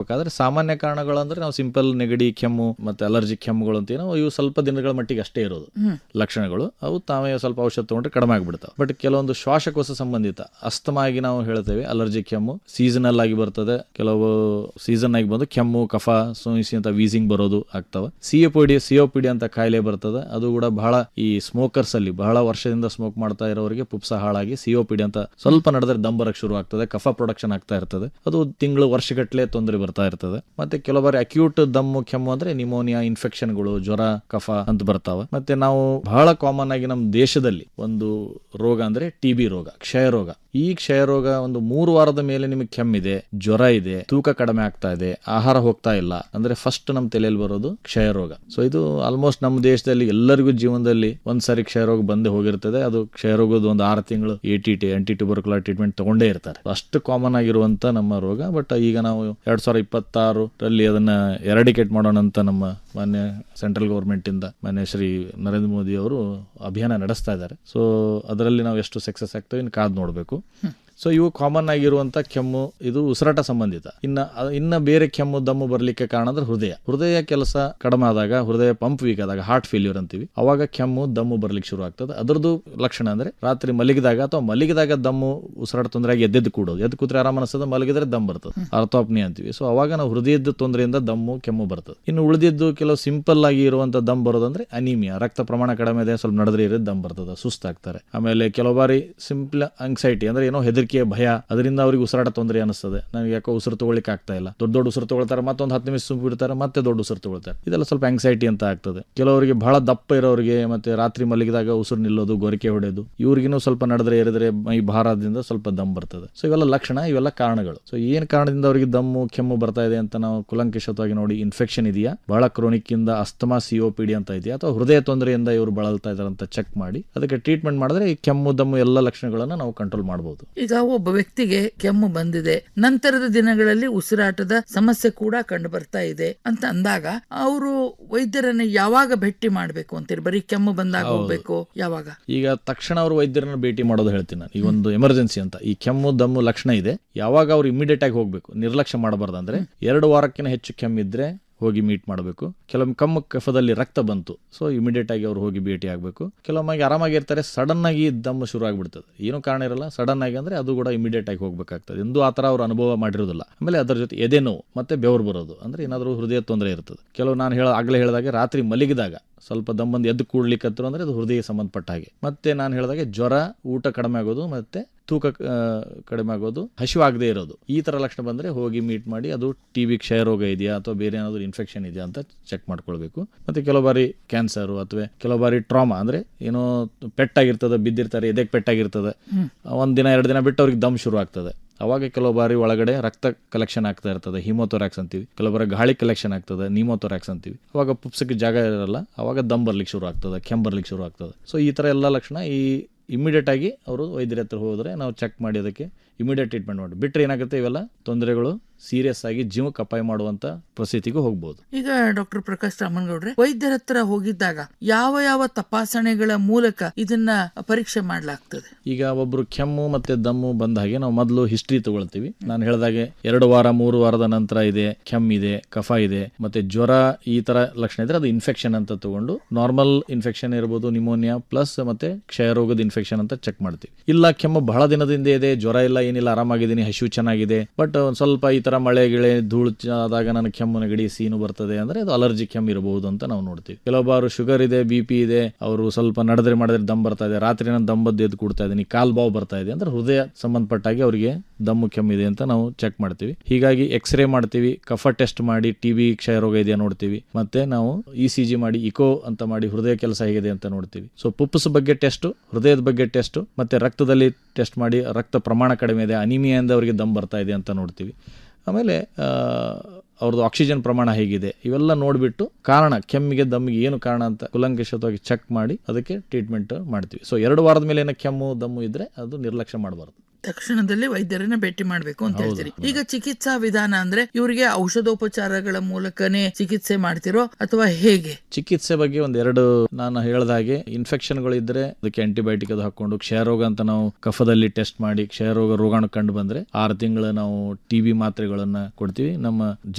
ನೋಡ್ಬೇಕಾದ್ರೆ ಸಾಮಾನ್ಯ ಕಾರಣಗಳಂದ್ರೆ ನಾವು ಸಿಂಪಲ್ ನೆಗಡಿ ಕೆಮ್ಮು ಮತ್ತೆ ಅಲರ್ಜಿ ಕೆಮ್ಮುಗಳು ಅಂತ ಏನೋ ಇವು ಸ್ವಲ್ಪ ದಿನಗಳ ಮಟ್ಟಿಗೆ ಅಷ್ಟೇ ಇರೋದು ಲಕ್ಷಣಗಳು ಅವು ತಾವೇ ಸ್ವಲ್ಪ ಔಷಧ ತಗೊಂಡ್ರೆ ಕಡಿಮೆ ಆಗ್ಬಿಡ್ತಾವೆ ಬಟ್ ಕೆಲವೊಂದು ಶ್ವಾಸಕೋಶ ಸಂಬಂಧಿತ ಅಸ್ತಮ ಆಗಿ ನಾವು ಹೇಳ್ತೇವೆ ಅಲರ್ಜಿ ಕೆಮ್ಮು ಸೀಸನಲ್ ಆಗಿ ಬರ್ತದೆ ಕೆಲವು ಸೀಸನ್ ಆಗಿ ಬಂದು ಕೆಮ್ಮು ಕಫ ಸೋಯಿಸಿ ಅಂತ ವೀಸಿಂಗ್ ಬರೋದು ಆಗ್ತವೆ ಸಿಒಪಿಡಿ ಸಿಒಪಿಡಿ ಅಂತ ಕಾಯಿಲೆ ಬರ್ತದೆ ಅದು ಕೂಡ ಬಹಳ ಈ ಸ್ಮೋಕರ್ಸ್ ಅಲ್ಲಿ ಬಹಳ ವರ್ಷದಿಂದ ಸ್ಮೋಕ್ ಮಾಡ್ತಾ ಇರೋರಿಗೆ ಪುಪ್ಸ ಹಾಳಾಗಿ ಸಿಒಪಿಡಿ ಅಂತ ಸ್ವಲ್ಪ ನಡೆದ್ರೆ ದಮ್ ಬರಕ್ ಶುರು ಆಗ್ತದೆ ಕಫ ಪ್ರೊಡಕ್ಷನ್ ಆಗ್ತಾ ಇರ್ತದೆ ಅದು ತಿಂಗಳು ವರ್ಷಗಟ್ಟಲೆ ತೊಂದರೆ ಬರ್ತಾ ಇರ್ತದೆ ಮತ್ತೆ ಕೆಲವು ಬಾರಿ ಅಕ್ಯೂಟ್ ದಮ್ಮು ಕೆಮ್ಮು ಅಂದ್ರೆ ನಿಮೋನಿಯಾ ಇನ್ಫೆಕ್ಷನ್ಗಳು ಜ್ವರ ಕಫ ಅಂತ ಬರ್ತಾವೆ ಮತ್ತೆ ನಾವು ಬಹಳ ಕಾಮನ್ ಆಗಿ ನಮ್ಮ ದೇಶದಲ್ಲಿ ಒಂದು ರೋಗ ಅಂದ್ರೆ ಟಿ ಬಿ ರೋಗ ಕ್ಷಯ ರೋಗ ಈ ಕ್ಷಯ ರೋಗ ಒಂದು ಮೂರು ವಾರದ ಮೇಲೆ ನಿಮಗೆ ಕೆಮ್ಮಿದೆ ಜ್ವರ ಇದೆ ತೂಕ ಕಡಿಮೆ ಆಗ್ತಾ ಇದೆ ಆಹಾರ ಹೋಗ್ತಾ ಇಲ್ಲ ಅಂದ್ರೆ ಫಸ್ಟ್ ನಮ್ಮ ತಲೆಯಲ್ಲಿ ಬರೋದು ಕ್ಷಯ ರೋಗ ಸೊ ಇದು ಆಲ್ಮೋಸ್ಟ್ ನಮ್ಮ ದೇಶದಲ್ಲಿ ಎಲ್ಲರಿಗೂ ಜೀವನದಲ್ಲಿ ಒಂದ್ಸರಿ ಕ್ಷಯ ರೋಗ ಬಂದೇ ಹೋಗಿರ್ತದೆ ಅದು ಕ್ಷಯ ರೋಗದ ಒಂದು ಆರು ತಿಂಗಳು A T T anti tubercular treatment ತಗೊಂಡೇ ಇರ್ತಾರೆ ಅಷ್ಟು ಕಾಮನ್ ಆಗಿರುವಂತ ನಮ್ಮ ರೋಗ ಬಟ್ ಈಗ ನಾವು ಎರಡ್ ಸಾವಿರದ ಇಪ್ಪತ್ತಾರರಲ್ಲಿ ಅದನ್ನ ಎರಾಡಿಕೇಟ್ ಮಾಡೋಣ ಅಂತ ನಮ್ಮ ಮಾನ್ಯ ಸೆಂಟ್ರಲ್ ಗೌರ್ಮೆಂಟ್ ಇಂದ ಮಾನ್ಯ ಶ್ರೀ ನರೇಂದ್ರ ಮೋದಿ ಅವರು ಅಭಿಯಾನ ನಡೆಸ್ತಾ ಇದ್ದಾರೆ ಸೊ ಅದರಲ್ಲಿ ನಾವು ಎಷ್ಟು ಸಕ್ಸಸ್ ಆಗ್ತೇವೆ ಇನ್ನು ಕಾದ್ ನೋಡಬೇಕು ಸೊ ಇವು ಕಾಮನ್ ಆಗಿರುವಂತ ಕೆಮ್ಮು ಇದು ಉಸಿರಾಟ ಸಂಬಂಧಿತ ಇನ್ನ ಅ- ಇನ್ನ ಬೇರೆ ಕೆಮ್ಮು ದಮ್ಮು ಬರ್ಲಿಕ್ಕೆ ಕಾರಣ ಅಂದ್ರೆ ಹೃದಯ ಹೃದಯ ಕೆಲಸ ಕಡಿಮೆ ಆದಾಗ ಹೃದಯ ಪಂಪ್ ವೀಕ್ ಆದಾಗ ಹಾರ್ಟ್ ಫೇಲ್ಯೂರ್ ಅಂತೀವಿ ಅವಾಗ ಕೆಮ್ಮು ದಮ್ಮು ಬರ್ಲಿಕ್ಕೆ ಶುರು ಆಗ್ತದೆ ಅದರದ್ದು ಲಕ್ಷಣ ಅಂದ್ರೆ ರಾತ್ರಿ ಮಲಗಿದಾಗ ಅಥವಾ ಮಲಗಿದಾಗ ದಮ್ಮು ಉಸಿರಾಟ ತೊಂದರೆ ಆಗಿ ಎದ್ದೆದ್ದು ಕೂಡೋದು ಎದ್ದು ಕೂತ್ರೆ ಆರಾಮ ಅನಿಸ್ತದೆ ಮಲಗಿದ್ರೆ ದಮ್ ಬರ್ತದೆ ಅರ್ಥೋಪ್ನಿ ಅಂತೀವಿ ಸೊ ಅವಾಗ ನಾವು ಹೃದಯದ ತೊಂದರೆಯಿಂದ ದಮ್ಮು ಕೆಮ್ಮು ಬರ್ತದೆ ಇನ್ನು ಉಳಿದಿದ್ದು ಕೆಲವು ಸಿಂಪಲ್ ಆಗಿ ಇರುವಂತ ದಮ್ ಬರೋದಂದ್ರೆ ಅನಿಮಿಯಾ ರಕ್ತ ಪ್ರಮಾಣ ಕಡಿಮೆ ಇದೆ ಸ್ವಲ್ಪ ನಡೆದ್ರೆ ಇರೋದು ದಮ್ ಬರ್ತದೆ ಸುಸ್ತಾಗ್ತಾರೆ ಆಮೇಲೆ ಕೆಲವು ಬಾರಿ ಸಿಂಪಲ್ ಅಂಗ್ಸೈಟಿ ಅಂದ್ರೆ ಏನೋ ಹೆದರಿಕೆ ಭಯ ಅದರಿಂದ ಅವ್ರಿಗೆ ಉಸಿರಾಟ ತೊಂದರೆ ಅನಿಸ್ತದೆ ನನಗೆ ಯಾಕೋ ಉಸಿರು ತಗೊಳ್ಳಿಕ್ಕೆ ಆಗ್ತಾ ಇಲ್ಲ ದೊಡ್ಡ ದೊಡ್ಡ ಉಸಿರು ತಗೊಳ್ತಾರೆ ಮತ್ತೊಂದು ಹತ್ತು ನಿಮಿಷ ಸುಮ್ಮ ಬಿಡ್ತಾರೆ ಮತ್ತೆ ದೊಡ್ಡ ಉಸಿರು ತಗೊಳ್ತಾರೆ ಇದೆಲ್ಲ ಸ್ವಲ್ಪ ಆಂಗ್ಸೈಟಿ ಅಂತ ಆಗ್ತದೆ ಕೆಲವರಿಗೆ ಬಹಳ ದಪ್ಪ ಇರೋರಿಗೆ ಮತ್ತೆ ರಾತ್ರಿ ಮಲಗಿದಾಗ ಉಸಿರು ನಿಲ್ಲೋದು ಗೊರಕೆ ಹೊಡೆಯೋದು ಇವ್ರಿಗಿನ್ನೂ ಸ್ವಲ್ಪ ನಡೆದ್ರೆ ಏರಿದ್ರೆ ಮೈ ಭಾರದಿಂದ ಸ್ವಲ್ಪ ದಮ್ ಬರ್ತದೆ ಸೊ ಇವೆಲ್ಲ ಲಕ್ಷಣ ಇವೆಲ್ಲ ಕಾರಣಗಳು ಸೊ ಏನ್ ಕಾರಣದಿಂದ ಅವರಿಗೆ ದಮ್ಮು ಕೆಮ್ಮು ಬರ್ತಾ ಇದೆ ಅಂತ ನಾವು ಕುಲಂಕಷವಾಗಿ ನೋಡಿ ಇನ್ಫೆಕ್ಷನ್ ಇದೆಯಾ ಬಹಳ ಕ್ರೋನಿಕ್ ಇಂದ ಅಸ್ತಮಾ ಸಿಒಪಿಡಿ ಅಂತ ಇದೆಯಾ ಅಥವಾ ಹೃದಯ ತೊಂದರೆಯಿಂದ ಇವರು ಬಳಲ್ತಾ ಇದಾರೆ ಅಂತ ಚೆಕ್ ಮಾಡಿ ಅದಕ್ಕೆ ಟ್ರೀಟ್ಮೆಂಟ್ ಮಾಡಿದ್ರೆ ಈ ಕೆಮ್ಮು ದಮ್ಮು ಎಲ್ಲ ಲಕ್ಷಣಗಳನ್ನ ನಾವು ಕಂಟ್ರೋಲ್ ಮಾಡಬಹುದು ಈಗ ಒಬ್ಬ ವ್ಯಕ್ತಿಗೆ ಕೆಮ್ಮು ಬಂದಿದೆ ನಂತರದ ದಿನಗಳಲ್ಲಿ ಉಸಿರಾಟದ ಸಮಸ್ಯೆ ಕೂಡ ಕಂಡು ಬರ್ತಾ ಇದೆ ಅಂತ ಅಂದಾಗ ಅವರು ವೈದ್ಯರನ್ನ ಯಾವಾಗ ಭೇಟಿ ಮಾಡ್ಬೇಕು ಅಂತೀರಿ ಬರೀ ಕೆಮ್ಮು ಬಂದಾಗ ಹೋಗ್ಬೇಕು ಯಾವಾಗ ಈಗ ತಕ್ಷಣ ಅವರು ವೈದ್ಯರನ್ನ ಭೇಟಿ ಮಾಡೋದು ಹೇಳ್ತೀನಿ ನಾನು ಈ ಒಂದು ಎಮರ್ಜೆನ್ಸಿ ಅಂತ ಈ ಕೆಮ್ಮು ದಮ್ಮು ಲಕ್ಷಣ ಇದೆ ಯಾವಾಗ ಅವ್ರು ಇಮಿಡಿಯೇಟ್ ಆಗಿ ಹೋಗ್ಬೇಕು ನಿರ್ಲಕ್ಷ್ಯ ಮಾಡಬಾರ್ದು ಅಂದ್ರೆ ಎರಡು ವಾರಕ್ಕಿಂತ ಹೆಚ್ಚು ಕೆಮ್ಮಿದ್ರೆ ಹೋಗಿ ಮೀಟ್ ಮಾಡಬೇಕು ಕೆಲವೊಮ್ಮೆ ಕಮ್ಮು ಕಫದಲ್ಲಿ ರಕ್ತ ಬಂತು ಸೊ ಇಮಿಡಿಯೇಟ್ ಆಗಿ ಅವ್ರು ಹೋಗಿ ಭೇಟಿ ಆಗಬೇಕು ಕೆಲವೊಮ್ಮೆ ಆರಾಮಾಗಿರ್ತಾರೆ ಸಡನ್ ಆಗಿ ದಮ್ಮು ಶುರು ಆಗ್ಬಿಡ್ತದೆ ಏನೂ ಕಾರಣ ಇರಲ್ಲ ಸಡನ್ ಆಗಿ ಅಂದ್ರೆ ಅದು ಕೂಡ ಇಮಿಡಿಯೇಟ್ ಆಗಿ ಹೋಗ್ಬೇಕಾಗ್ತದೆ ಎಂದು ಆ ಥರ ಅವ್ರು ಅನುಭವ ಮಾಡಿರೋದಿಲ್ಲ ಆಮೇಲೆ ಅದರ ಜೊತೆ ಎದೆ ನೋವು ಮತ್ತೆ ಬೆವರು ಬರೋದು ಅಂದ್ರೆ ಏನಾದರೂ ಹೃದಯ ತೊಂದರೆ ಇರ್ತದೆ ಕೆಲವು ನಾನು ಹೇಳ ಆಗಲೇ ಹೇಳಿದಾಗೆ ರಾತ್ರಿ ಮಲಗಿದಾಗ ಸ್ವಲ್ಪ ದಮ್ಮಂದು ಎದ್ದು ಕೂಡ್ಲಿಕ್ಕತ್ತರು ಅಂದ್ರೆ ಅದು ಹೃದಯ ಸಂಬಂಧಪಟ್ಟ ಹಾಗೆ ಮತ್ತೆ ನಾನು ಹೇಳಿದಾಗೆ ಜ್ವರ ಊಟ ಕಡಿಮೆ ಆಗೋದು ಮತ್ತೆ ತೂಕ ಆ, ಕಡಿಮೆ ಆಗೋದು ಹಸಿವಾಗದೇ ಇರೋದು ಈ ತರ ಲಕ್ಷಣ ಬಂದ್ರೆ ಹೋಗಿ ಮೀಟ್ ಮಾಡಿ ಅದು ಟಿ ಬಿ ಕ್ಷಯ ರೋಗ ಇದೆಯಾ ಅಥವಾ ಬೇರೆ ಏನಾದರೂ ಇನ್ಫೆಕ್ಷನ್ ಇದೆಯಾ ಅಂತ ಚೆಕ್ ಮಾಡ್ಕೊಳ್ಬೇಕು ಮತ್ತೆ ಕೆಲವು ಬಾರಿ ಕ್ಯಾನ್ಸರು ಅಥವಾ ಕೆಲವು ಬಾರಿ ಟ್ರಾಮಾ ಅಂದ್ರೆ ಏನೋ ಪೆಟ್ಟಾಗಿರ್ತದೆ ಬಿದ್ದಿರ್ತಾರೆ ಎದೆಗೆ ಪೆಟ್ಟಾಗಿರ್ತದೆ ಒಂದ್ ದಿನ ಎರಡು ದಿನ ಬಿಟ್ಟು ಅವ್ರಿಗೆ ದಮ್ ಶುರು ಆಗ್ತದೆ ಅವಾಗ ಕೆಲವು ಬಾರಿ ಒಳಗಡೆ ರಕ್ತ ಕಲೆಕ್ಷನ್ ಆಗ್ತಾ ಇರ್ತದೆ ಹಿಮೋಥೊರಾಕ್ಸ್ ಅಂತೀವಿ ಕೆಲವು ಬಾರಿ ಗಾಳಿ ಕಲೆಕ್ಷನ್ ಆಗ್ತದೆ ನಿಮೋಥೊರಾಕ್ಸ್ ಅಂತೀವಿ ಅವಾಗ ಪುಪ್ಸಕ್ಕೆ ಜಾಗ ಇರಲ್ಲ ಅವಾಗ ದಮ್ ಬರ್ಲಿಕ್ಕೆ ಶುರು ಆಗ್ತದೆ ಕೆಮ್ಮು ಬರ್ಲಿಕ್ಕೆ ಶುರು ಆಗ್ತದೆ ಸೊ ಈ ಥರ ಎಲ್ಲ ಲಕ್ಷಣ ಈ ಇಮಿಡಿಯೇಟ್ ಆಗಿ ಅವರು ವೈದ್ಯರ ಹತ್ರ ಹೋದರೆ ನಾವು ಚೆಕ್ ಮಾಡಿ ಅದಕ್ಕೆ ಇಮಿಡಿಯೇಟ್ ಟ್ರೀಟ್ಮೆಂಟ್ ಮಾಡಿ ಬಿಟ್ಟರೆ ಏನಾಗುತ್ತೆ ಇವೆಲ್ಲ ತೊಂದರೆಗಳು ಸೀರಿಯಸ್ ಆಗಿ ಜೀವಕ್ಕೆ ಅಪಾಯ ಮಾಡುವಂಥ ಪರಿಸ್ಥಿತಿಗೂ ಹೋಗ್ಬೋದು ಈಗ ಡಾಕ್ಟರ್ ಪ್ರಕಾಶ್ ರಾಮನ್ಗೌಡ್ರೆ ವೈದ್ಯರ ಹತ್ರ ಹೋಗಿದ್ದಾಗ ಯಾವ ಯಾವ ತಪಾಸಣೆಗಳ ಮೂಲಕ ಇದನ್ನ ಪರೀಕ್ಷೆ ಮಾಡ್ಲಾಗ್ತದೆ ಈಗ ಒಬ್ರು ಕೆಮ್ಮು ಮತ್ತೆ ದಮ್ಮು ಬಂದ ಹಾಗೆ ನಾವು ಮೊದಲು ಹಿಸ್ಟ್ರಿ ತಗೊಳ್ತೀವಿ ನಾನು ಹೇಳಿದಾಗೆ ಎರಡು ವಾರ ಮೂರು ವಾರದ ನಂತರ ಇದೆ ಕೆಮ್ಮಿದೆ ಕಫ ಇದೆ ಮತ್ತೆ ಜ್ವರ ಈ ತರ ಲಕ್ಷಣ ಇದ್ರೆ ಅದು ಇನ್ಫೆಕ್ಷನ್ ಅಂತ ತಗೊಂಡು ನಾರ್ಮಲ್ ಇನ್ಫೆಕ್ಷನ್ ಇರ್ಬೋದು ನಿಮೋನಿಯಾ ಪ್ಲಸ್ ಮತ್ತೆ ಕ್ಷಯರೋಗದ ಇನ್ಫೆಕ್ಷನ್ ಅಂತ ಚೆಕ್ ಮಾಡ್ತೀವಿ ಇಲ್ಲ ಕೆಮ್ಮು ಬಹಳ ದಿನದಿಂದ ಇದೆ ಜ್ವರ ಇಲ್ಲ ಏನಿಲ್ಲ ಆರಾಮಾಗಿದ್ದೀನಿ ಹಸಿವು ಚೆನ್ನಾಗಿದೆ ಬಟ್ ಒಂದ್ ಸ್ವಲ್ಪ ಈ ತರ ಮಳೆ ಗಿಳೆ ಧೂಳು ಚ- ಆದಾಗ ನನಗೆ ಕೆಮ್ಮು ನೆಗಡಿ ಸೀನು ಬರ್ತದೆ ಅಂದ್ರೆ ಅದು ಅಲರ್ಜಿ ಕೆಮ್ಮು ಇರಬಹುದು ಅಂತ ನಾವು ನೋಡ್ತೀವಿ ಕೆಲವೊಬ್ಬರು ಶುಗರ್ ಇದೆ ಬಿ ಪಿ ಇದೆ ಅವರು ಸ್ವಲ್ಪ ನಡೆದ್ರೆ ಮಾಡಿದ್ರೆ ದಮ್ ಬರ್ತಾ ಇದೆ ರಾತ್ರಿ ನಾನು ದಮ್ ಬದ್ದು ಎದ್ದು ಕೊಡ್ತಾ ಇದ್ದೀನಿ ಕಾಲ್ ಬಾವು ಬರ್ತಾ ಇದೆ ಅಂದ್ರೆ ಹೃದಯ ಸಂಬಂಧಪಟ್ಟಾಗಿ ಅವರಿಗೆ ದಮ್ಮು ಕೆಮ್ಮಿದೆ ಅಂತ ನಾವು ಚೆಕ್ ಮಾಡ್ತೀವಿ ಹೀಗಾಗಿ ಎಕ್ಸ್ರೇ ಮಾಡ್ತೀವಿ ಕಫ ಟೆಸ್ಟ್ ಮಾಡಿ ಟಿ ಬಿ ಕ್ಷಯ ರೋಗ ಇದೆಯಾ ನೋಡ್ತೀವಿ ಮತ್ತೆ ನಾವು ಇ ಸಿ ಜಿ ಮಾಡಿ ಇಕೋ ಅಂತ ಮಾಡಿ ಹೃದಯ ಕೆಲಸ ಹೇಗಿದೆ ಅಂತ ನೋಡ್ತೀವಿ ಸೊ ಪುಪ್ಪಸ್ ಬಗ್ಗೆ ಟೆಸ್ಟ್ ಹೃದಯದ ಬಗ್ಗೆ ಟೆಸ್ಟ್ ಮತ್ತೆ ರಕ್ತದಲ್ಲಿ ಟೆಸ್ಟ್ ಮಾಡಿ ರಕ್ತ ಪ್ರಮಾಣ ಕಡಿಮೆ ಇದೆ ಅನಿಮಿಯಿಂದ ಅವರಿಗೆ ದಮ್ ಬರ್ತಾ ಇದೆ ಅಂತ ನೋಡ್ತೀವಿ ಆಮೇಲೆ ಆ, ಅವ್ರದ್ದು ಆಕ್ಸಿಜನ್ ಪ್ರಮಾಣ ಹೇಗಿದೆ ಇವೆಲ್ಲ ನೋಡಿಬಿಟ್ಟು ಕಾರಣ ಕೆಮ್ಮಿಗೆ ದಮ್ಮಿಗೆ ಏನು ಕಾರಣ ಅಂತ ಕುಲಂಕಷವಾಗಿ ಚೆಕ್ ಮಾಡಿ ಅದಕ್ಕೆ ಟ್ರೀಟ್ಮೆಂಟ್ ಮಾಡ್ತೀವಿ ಸೊ ಎರಡು ವಾರದ ಮೇಲೆ ಏನೋ ಕೆಮ್ಮು ದಮ್ಮು ಇದ್ರೆ ಅದು ನಿರ್ಲಕ್ಷ್ಯ ಮಾಡಬಾರ್ದು ತಕ್ಷಣದಲ್ಲಿ ವೈದ್ಯರನ್ನ ಭೇಟಿ ಮಾಡ್ಬೇಕು ಅಂತ ಹೇಳ್ತೀರಿ ಈಗ ಚಿಕಿತ್ಸಾ ವಿಧಾನ ಅಂದ್ರೆ ಇವರಿಗೆ ಔಷಧೋಪಚಾರಗಳ ಮೂಲಕನೇ ಚಿಕಿತ್ಸೆ ಮಾಡ್ತಿರೋ ಅಥವಾ ಹೇಗೆ ಚಿಕಿತ್ಸೆ ಬಗ್ಗೆ ಒಂದ್ ಎರಡು ನಾನು ಹೇಳ್ದ ಹಾಗೆ ಇನ್ಫೆಕ್ಷನ್ಗಳು ಇದ್ರೆ ಅದಕ್ಕೆ ಆಂಟಿಬಯೋಟಿಕ್ ಅದು ಹಾಕೊಂಡು ಕ್ಷಯರೋಗ ಅಂತ ನಾವು ಕಫದಲ್ಲಿ ಟೆಸ್ಟ್ ಮಾಡಿ ಕ್ಷಯರೋಗ ರೋಗಾಣು ಕಂಡು ಬಂದ್ರೆ ಆರು ತಿಂಗಳು ನಾವು ಟಿ ಬಿ ಮಾತ್ರೆಗಳನ್ನ ಕೊಡ್ತೀವಿ ನಮ್ಮ